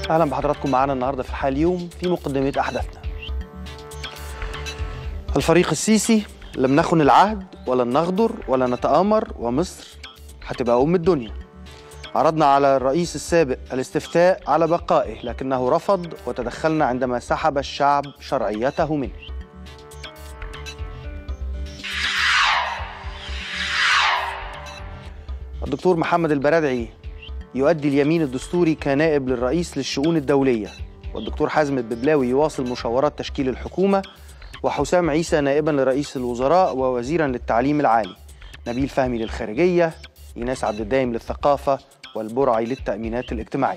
اهلا بحضراتكم معانا النهارده في الحال اليوم في مقدمه احداثنا. الفريق السيسي لم نخن العهد ولن نغدر ولا نتآمر ومصر هتبقى ام الدنيا. عرضنا على الرئيس السابق الاستفتاء على بقائه لكنه رفض وتدخلنا عندما سحب الشعب شرعيته منه. الدكتور محمد البرادعي يؤدي اليمين الدستوري كنائب للرئيس للشؤون الدولية والدكتور حازم الببلاوي يواصل مشاورات تشكيل الحكومة وحسام عيسى نائبا لرئيس الوزراء ووزيرا للتعليم العالي نبيل فهمي للخارجية إيناس عبد الدايم للثقافة والبرعي للتأمينات الاجتماعية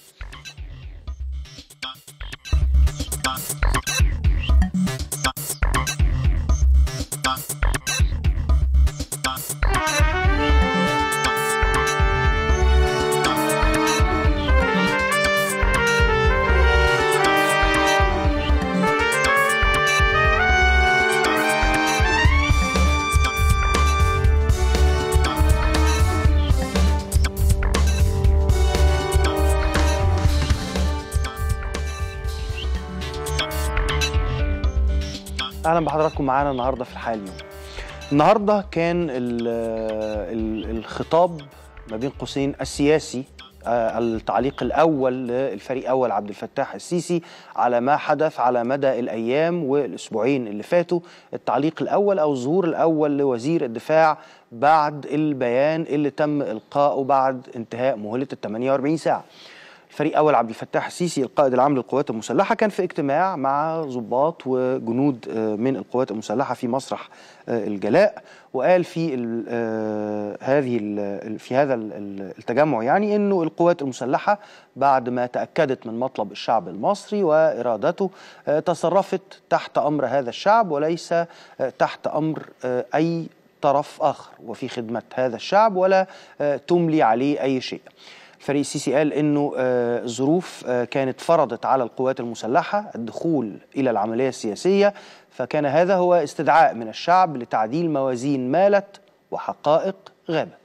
اهلا بحضراتكم معانا النهارده في الحياه اليوم. النهارده كان ال ال الخطاب ما بين قوسين السياسي آه، التعليق الاول للفريق اول عبد الفتاح السيسي على ما حدث على مدى الايام والاسبوعين اللي فاتوا التعليق الاول او الظهور الاول لوزير الدفاع بعد البيان اللي تم القائه بعد انتهاء مهله ال 48 ساعه. الفريق اول عبد الفتاح السيسي القائد العام للقوات المسلحه كان في اجتماع مع ضباط وجنود آه، من القوات المسلحه في مسرح آه، الجلاء وقال في ال- آه، هذه ال- في هذا ال- ال- التجمع يعني انه القوات المسلحه بعد ما تاكدت من مطلب الشعب المصري وارادته آه، تصرفت تحت امر هذا الشعب وليس آه، تحت امر آه، اي طرف اخر وفي خدمه هذا الشعب ولا آه، تملي عليه اي شيء. الفريق السيسي قال انه آه، الظروف آه، كانت فرضت على القوات المسلحه الدخول الى العمليه السياسيه فكان هذا هو استدعاء من الشعب لتعديل موازين مالت وحقائق غابت.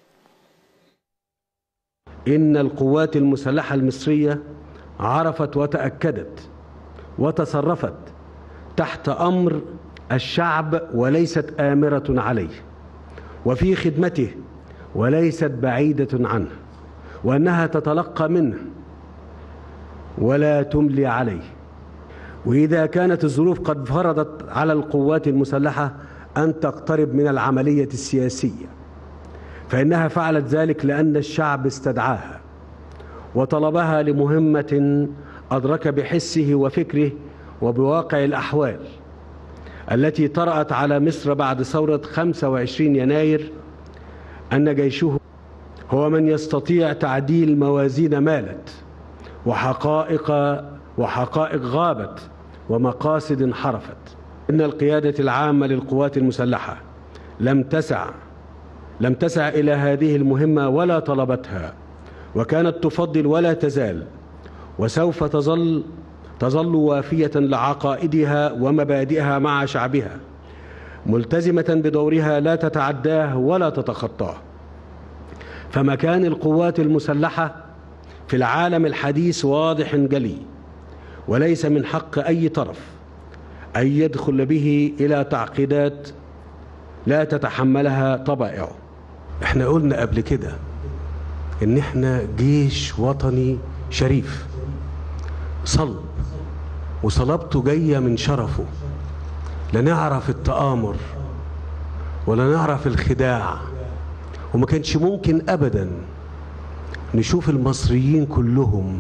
إن القوات المسلحة المصرية عرفت وتأكدت وتصرفت تحت أمر الشعب وليست آمرة عليه وفي خدمته وليست بعيدة عنه وأنها تتلقى منه ولا تملي عليه وإذا كانت الظروف قد فرضت على القوات المسلحة أن تقترب من العملية السياسية فإنها فعلت ذلك لأن الشعب استدعاها وطلبها لمهمة أدرك بحسه وفكره وبواقع الأحوال التي طرأت على مصر بعد ثورة 25 يناير أن جيشه هو من يستطيع تعديل موازين مالت وحقائق وحقائق غابت ومقاصد انحرفت إن القيادة العامة للقوات المسلحة لم تسع لم تسع إلى هذه المهمة ولا طلبتها وكانت تفضل ولا تزال وسوف تظل تظل وافية لعقائدها ومبادئها مع شعبها ملتزمة بدورها لا تتعداه ولا تتخطاه فمكان القوات المسلحة في العالم الحديث واضح جلي وليس من حق أي طرف أن يدخل به إلى تعقيدات لا تتحملها طبائعه احنا قلنا قبل كده ان احنا جيش وطني شريف صلب وصلابته جاية من شرفه لا نعرف التآمر ولا نعرف الخداع وما كانش ممكن ابدا نشوف المصريين كلهم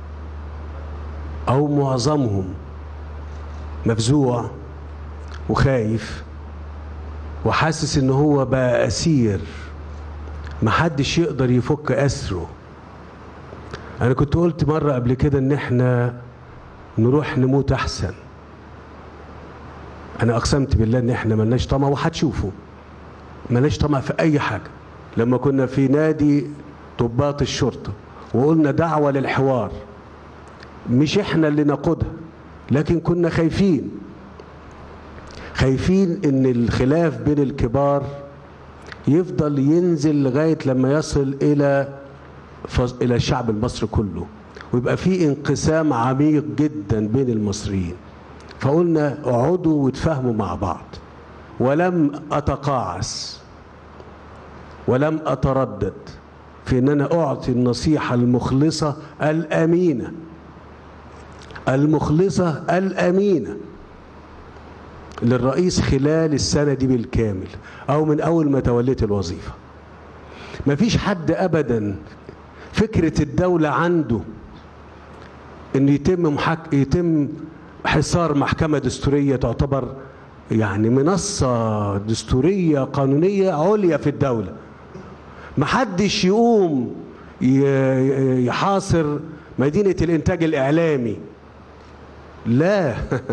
او معظمهم مفزوع وخايف وحاسس ان هو بقى اسير محدش يقدر يفك اسره انا كنت قلت مره قبل كده ان احنا نروح نموت احسن انا اقسمت بالله ان احنا ملناش طمع وهتشوفوا ملناش طمع في اي حاجه لما كنا في نادي ضباط الشرطه وقلنا دعوه للحوار مش احنا اللي نقودها لكن كنا خايفين خايفين ان الخلاف بين الكبار يفضل ينزل لغايه لما يصل الى فص... الى الشعب المصري كله ويبقى في انقسام عميق جدا بين المصريين فقلنا اقعدوا وتفاهموا مع بعض ولم اتقاعس ولم اتردد في ان انا اعطي النصيحه المخلصه الامينه المخلصه الامينه للرئيس خلال السنه دي بالكامل او من اول ما توليت الوظيفه مفيش حد ابدا فكره الدوله عنده ان يتم محك... يتم حصار محكمه دستوريه تعتبر يعني منصه دستوريه قانونيه عليا في الدوله محدش يقوم ي- يحاصر مدينه الانتاج الاعلامي لا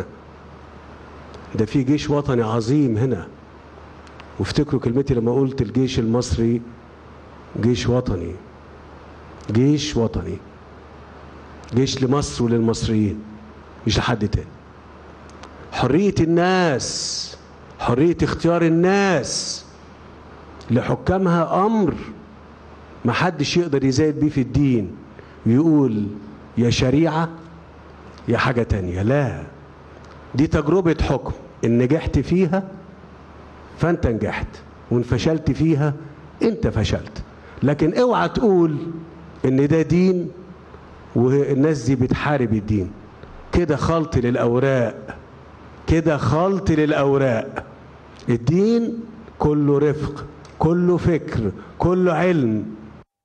ده في جيش وطني عظيم هنا وافتكروا كلمتي لما قلت الجيش المصري جيش وطني جيش وطني جيش لمصر وللمصريين مش لحد تاني حرية الناس حرية اختيار الناس لحكامها أمر محدش يقدر يزايد بيه في الدين ويقول يا شريعة يا حاجة تانية لا دي تجربة حكم إن نجحت فيها فأنت نجحت وإن فشلت فيها أنت فشلت لكن اوعى تقول إن ده دين والناس دي بتحارب الدين كده خلط للأوراق كده خلط للأوراق الدين كله رفق كله فكر كله علم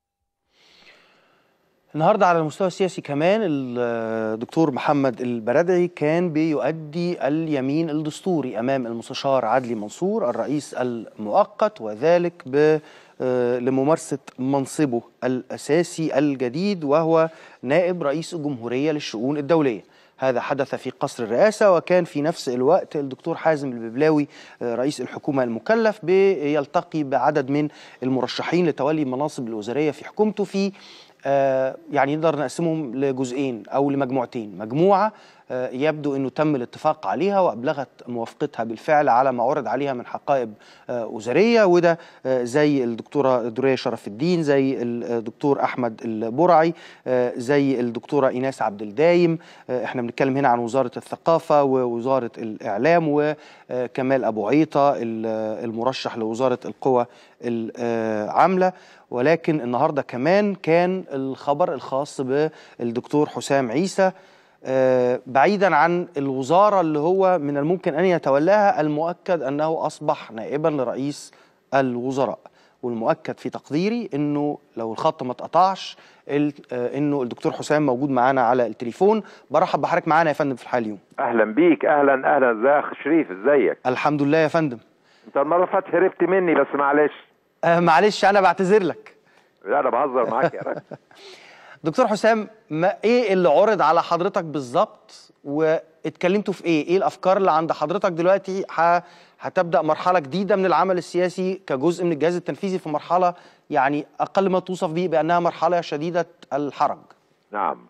النهارده على المستوى السياسي كمان الدكتور محمد البرادعي كان بيؤدي اليمين الدستوري امام المستشار عدلي منصور الرئيس المؤقت وذلك ب آه، لممارسه منصبه الاساسي الجديد وهو نائب رئيس الجمهوريه للشؤون الدوليه. هذا حدث في قصر الرئاسه وكان في نفس الوقت الدكتور حازم الببلاوي آه، رئيس الحكومه المكلف بيلتقي بعدد من المرشحين لتولي المناصب الوزاريه في حكومته في آه، يعني نقدر نقسمهم لجزئين او لمجموعتين مجموعه آه، يبدو انه تم الاتفاق عليها وابلغت موافقتها بالفعل على ما عرض عليها من حقائب آه، وزاريه وده آه، زي الدكتوره دريه شرف الدين زي الدكتور احمد البرعي آه، زي الدكتوره ايناس عبد الدايم آه، احنا بنتكلم هنا عن وزاره الثقافه ووزاره الاعلام وكمال ابو عيطه ال- المرشح لوزاره القوى العامله ولكن النهارده كمان كان الخبر الخاص بالدكتور حسام عيسى آه، بعيدا عن الوزاره اللي هو من الممكن ان يتولاها المؤكد انه اصبح نائبا لرئيس الوزراء والمؤكد في تقديري انه لو الخط ما اتقطعش ال- آه، انه الدكتور حسام موجود معانا على التليفون برحب بحضرتك معانا يا فندم في الحلقه اليوم اهلا بيك اهلا اهلا ازي يا اخ شريف ازيك الحمد لله يا فندم انت المره اللي فاتت هربت مني بس معلش آه معلش انا بعتذر لك لا انا بهزر معاك يا راجل دكتور حسام ما ايه اللي عرض على حضرتك بالظبط واتكلمتوا في ايه؟ ايه الافكار اللي عند حضرتك دلوقتي ح... هتبدا مرحله جديده من العمل السياسي كجزء من الجهاز التنفيذي في مرحله يعني اقل ما توصف به بانها مرحله شديده الحرج. نعم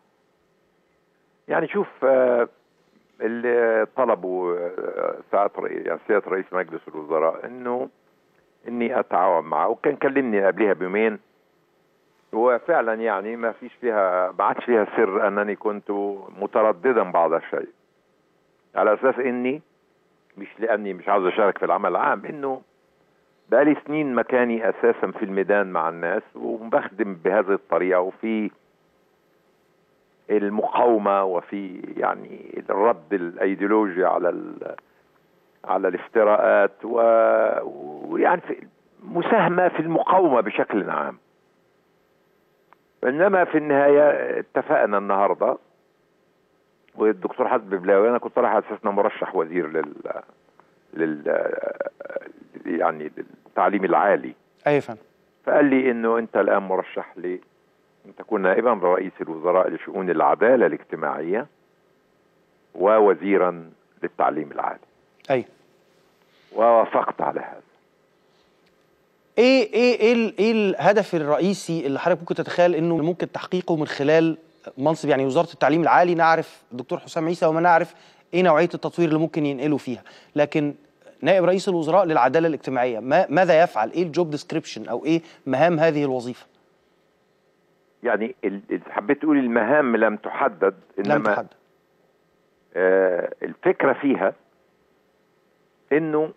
يعني شوف آه، اللي طلبوا آه، ساعة رئيس يعني سيادة رئيس مجلس الوزراء انه اني اتعاون معه وكان كلمني قبلها بيومين وفعلا يعني ما فيش فيها ما عادش فيها سر انني كنت مترددا بعض الشيء على اساس اني مش لاني مش عاوز اشارك في العمل العام انه بقالي سنين مكاني اساسا في الميدان مع الناس وبخدم بهذه الطريقه وفي المقاومه وفي يعني الرد الايديولوجي على ال على الافتراءات و... ويعني في مساهمه في المقاومه بشكل عام انما في النهايه اتفقنا النهارده والدكتور حسن ببلاوي انا كنت رايح على اساس إنه مرشح وزير لل لل يعني للتعليم العالي ايوه يا فندم. فقال لي انه انت الان مرشح لي ان تكون نائبا رئيس الوزراء لشؤون العداله الاجتماعيه ووزيرا للتعليم العالي ايوه. ووافقت على هذا ايه ايه ايه ال- ايه الهدف الرئيسي اللي حضرتك ممكن تتخيل انه ممكن تحقيقه من خلال منصب يعني وزاره التعليم العالي نعرف الدكتور حسام عيسى وما نعرف ايه نوعيه التطوير اللي ممكن ينقلوا فيها لكن نائب رئيس الوزراء للعداله الاجتماعيه ما ماذا يفعل ايه الجوب ديسكريبشن او ايه مهام هذه الوظيفه يعني ال- ال- حبيت تقول المهام لم تحدد لم انما تحدد آه الفكره فيها انه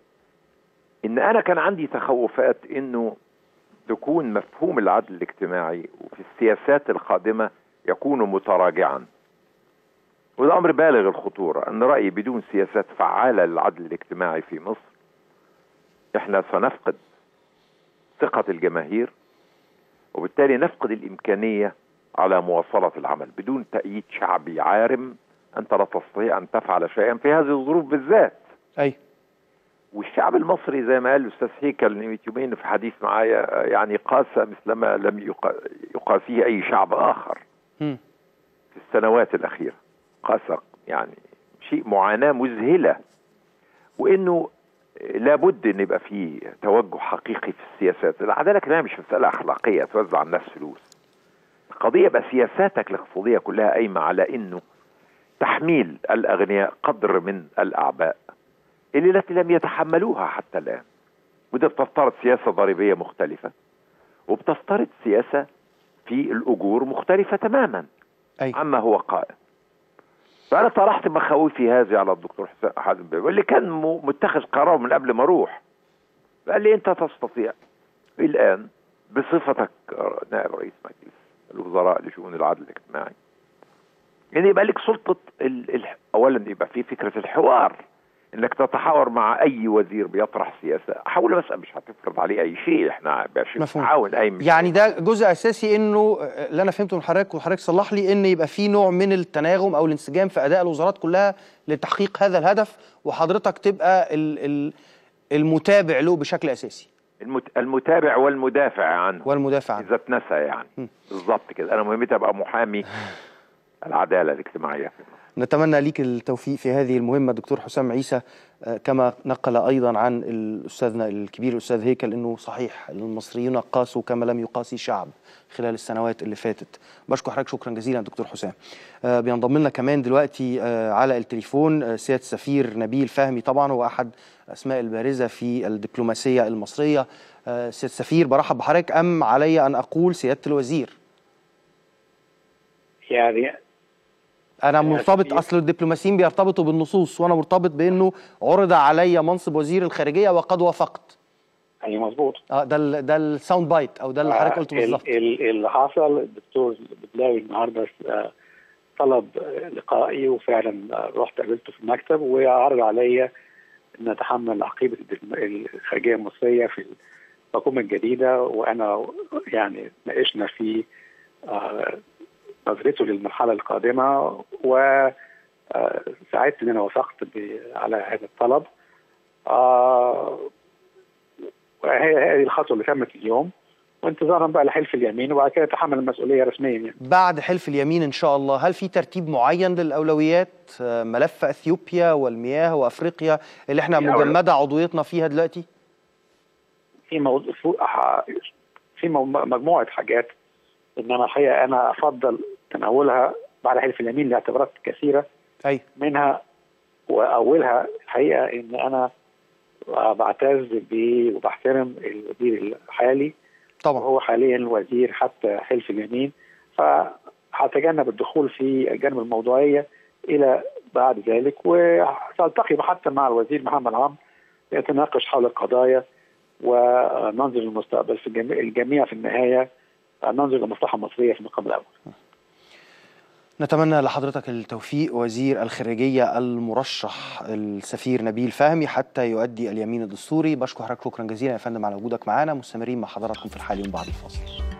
ان انا كان عندي تخوفات انه تكون مفهوم العدل الاجتماعي وفي السياسات القادمه يكون متراجعا وده امر بالغ الخطوره ان رايي بدون سياسات فعاله للعدل الاجتماعي في مصر احنا سنفقد ثقه الجماهير وبالتالي نفقد الامكانيه على مواصله العمل بدون تأييد شعبي عارم انت لا تستطيع ان تفعل شيئا في هذه الظروف بالذات اي والشعب المصري زي ما قال الاستاذ هيكل من يومين في حديث معايا يعني قاس مثلما لم يقا- يقاسيه اي شعب اخر مم. في السنوات الاخيره قاس يعني شيء معاناه مذهله وانه لابد ان يبقى في توجه حقيقي في السياسات العداله الاجتماعيه مش مساله اخلاقيه توزع على الناس فلوس القضيه بقى سياساتك الاقتصاديه كلها قايمه على انه تحميل الاغنياء قدر من الاعباء اللي التي لم يتحملوها حتى الان وده بتفترض سياسه ضريبيه مختلفه وبتفترض سياسه في الاجور مختلفه تماما اي عما هو قائم فانا طرحت مخاوفي هذه على الدكتور حسين حازم بيه واللي كان م- متخذ قرار من قبل ما اروح قال لي انت تستطيع الان بصفتك نائب رئيس مجلس الوزراء لشؤون العدل الاجتماعي ان يبقى لك سلطه ال... ال... اولا يبقى في فكره الحوار انك تتحاور مع اي وزير بيطرح سياسه حول بس مش هتفرض عليه اي شيء احنا مش مفهوم. تعاون اي مش يعني ده جزء اساسي انه آه، اللي انا فهمته من حضرتك وحضرتك صلح لي ان يبقى في نوع من التناغم او الانسجام في اداء الوزارات كلها لتحقيق هذا الهدف وحضرتك تبقى ال ال المتابع له بشكل اساسي المت... المتابع والمدافع عنه والمدافع عنه اذا اتنسى يعني م. بالظبط كده انا مهمتي ابقى محامي العداله الاجتماعيه في مصر نتمنى ليك التوفيق في هذه المهمة دكتور حسام عيسى آه، كما نقل أيضا عن الأستاذنا الكبير الأستاذ هيكل أنه صحيح المصريون قاسوا كما لم يقاسي شعب خلال السنوات اللي فاتت بشكر حضرتك شكرا جزيلا دكتور حسام آه، بينضم لنا كمان دلوقتي آه، على التليفون آه، سيادة السفير نبيل فهمي طبعا هو أحد الأسماء البارزة في الدبلوماسية المصرية آه، سيادة السفير برحب بحضرتك أم علي أن أقول سيادة الوزير يعني انا يا مرتبط سيدي. اصل الدبلوماسيين بيرتبطوا بالنصوص وانا مرتبط بانه عرض علي منصب وزير الخارجيه وقد وافقت يعني مظبوط اه ده ال ده الساوند بايت او ده اللي حضرتك قلته ال- بالظبط ال- اللي حصل الدكتور بدلاوي النهارده آه، طلب آه، لقائي وفعلا آه، رحت قابلته في المكتب وعرض عليا ان اتحمل عقيبه الدبلوم- الخارجيه المصريه في الحكومه الجديده وانا يعني ناقشنا في آه، نظرته للمرحله القادمه و آه، ساعدت ان انا وافقت ب- على هذا الطلب آه، وهي هذه الخطوه اللي تمت اليوم وانتظارا بقى لحلف اليمين وبعد كده تحمل المسؤوليه رسميا يعني بعد حلف اليمين ان شاء الله هل في ترتيب معين للاولويات آه، ملف اثيوبيا والمياه وافريقيا اللي احنا في أول- مجمده عضويتنا فيها دلوقتي في موضوع في مو- مجموعه حاجات انما الحقيقه انا افضل تناولها بعد حلف اليمين لاعتبارات كثيره اي منها واولها الحقيقه ان انا بعتز ب وبحترم الوزير الحالي طبعا وهو حاليا وزير حتى حلف اليمين فهتجنب الدخول في الجانب الموضوعيه الى بعد ذلك وسالتقي حتى مع الوزير محمد عمرو يتناقش حول القضايا وننظر للمستقبل في الجميع, الجميع في النهايه ننظر للمصلحه المصريه في المقام الاول. نتمنى لحضرتك التوفيق وزير الخارجيه المرشح السفير نبيل فهمي حتى يؤدي اليمين الدستوري بشكر حضرتك شكرا جزيلا يا فندم على وجودك معنا مستمرين مع حضراتكم في الحال يوم بعد الفاصل